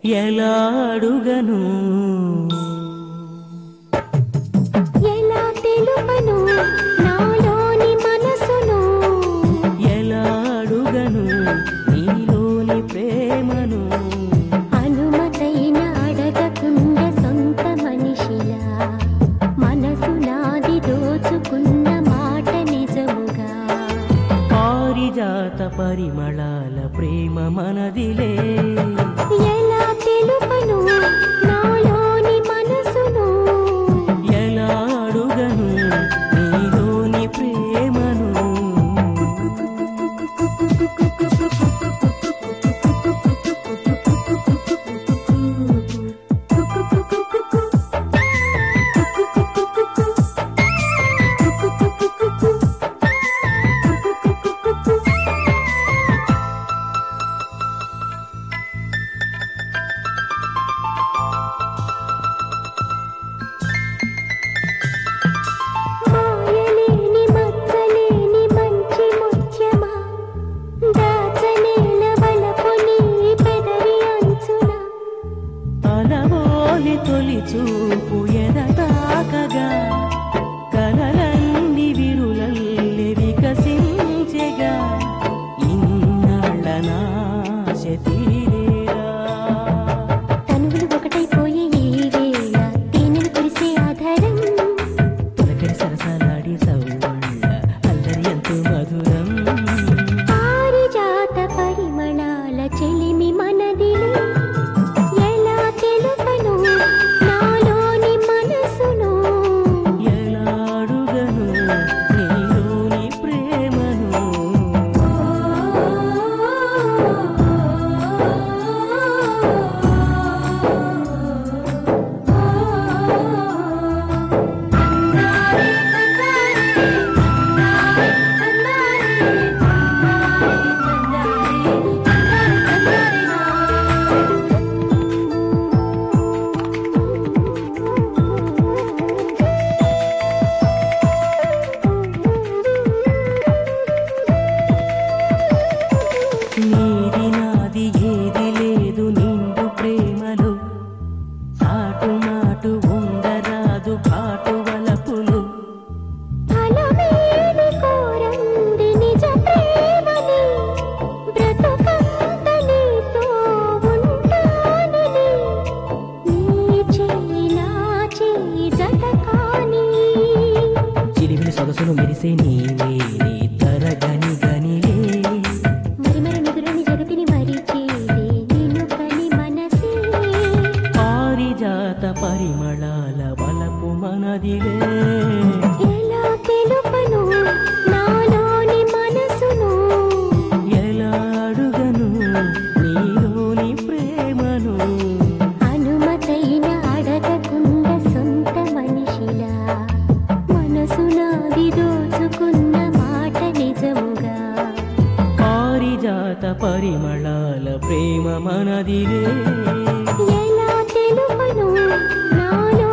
ఎలా అడుగను ఎలా తెలుపను నాలోని మనసును ఎలా అడుగను నీలోని ప్రేమను అనుమతైన అడగకుండ సొంత మనిషిలా మనసు నాది దోచుకున్న మాట నిజముగా పారిజాత పరిమళాల ప్రేమ మనదిలే ఎలా తెలుపను నాలోని మనసును ఎలా అడుగను నీలోని ప్రేమను మాయలేని మచ్చలేని మంచి ముత్యమా దాచనేల వలపు నీ పెదవి అంచున అలవోలి తొలి చూపు ఎదతాకగా కలలన్ని విరులల్లి వికసించెగా ఇన్నాళ్ళ నాశ తీరేరా తనువులు ఒకటైపోయే ఈ వేళ తేనెలు కురిసే ఆధారం తొలకరి సరసాలాడి సౌవళ్ళ అల్లరి ఎంతో మధురం పారిజాత పరిమళాల చెలిమి మనదిలే ఎలా తెలుపను నాలోని మనసును ఎలా అడుగను నీలోని ప్రేమను నీది నాది ఏది లేదు నిండు ప్రేమలో సాటు మాటు ఉండరాదు కాటు వలపులు ఫలమేది కోరంది నిజ ప్రేమని బ్రతుకంత నీతో ఉంటానని నీ చేయి నా చేయి జత కాని చిలిమిలి సొగసులు మెరిసే నీవే నీ తరగని గనిలే మరి మరి నిదురని జగతిని మరిచేది నిన్ను కని మనసే పారిజాత పరిమళాల వలపు మనదిలే ఎలా తెలుపను నాలోని మనసును ఎలా అడుగను నీలోని ప్రేమను అనుమతైన అడగకుండ సొంత మనిషిలా మనసు నాది దోచుకున్న మాట నిజముగా పారిజాత పరిమళాల ప్రేమ మనదిలే ఎలా తెలుపను నాలో